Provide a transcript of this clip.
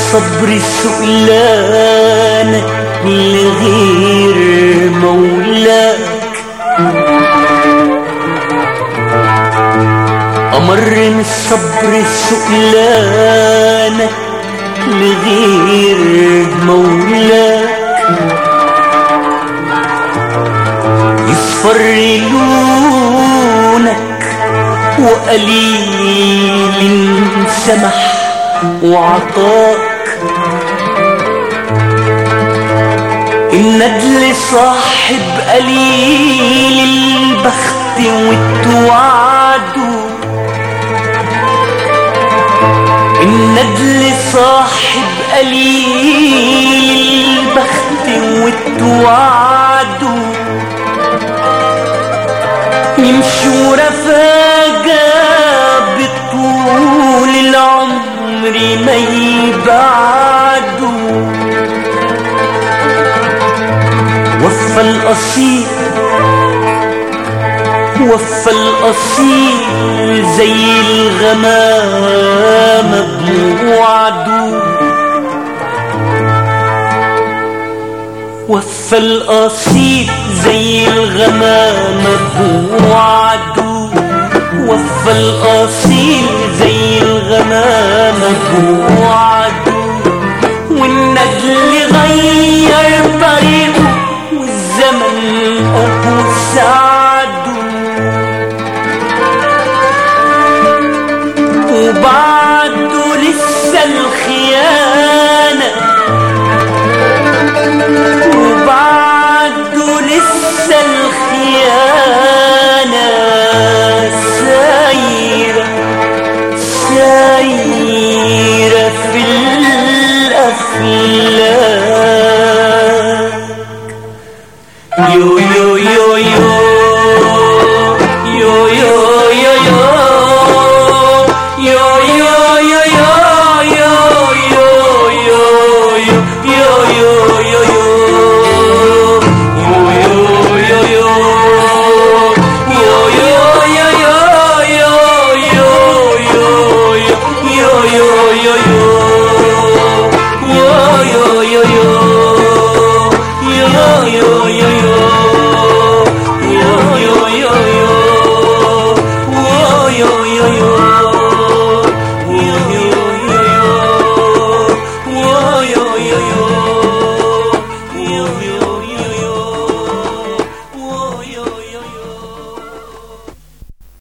الصبر سؤلانك لغير مولاك أمر من الصبر سؤلانك لغير مولاك يصفر لونك وقليل سمح وعطاك الندل صاحب قليل البخت والتوعده الندل صاحب قليل البخت والتوعده يمشوا رفاقة بطول العمر ما يبعدوا وفى الأصيل وفى الأصيل زي الغمامة بوعده وفى الأصيل زي الغمامة بوعده وفى الأصيل زي الغمامة بوعده والنجل غير طريقه والزمن أبو سعده وبعده لسه الخيانة وبعده لسه الخيانة سايرة سايرة في الأفلاك يو يو يو يو يو يو يو يو يو يو يو يو يو يو يو يو يو yo yo yo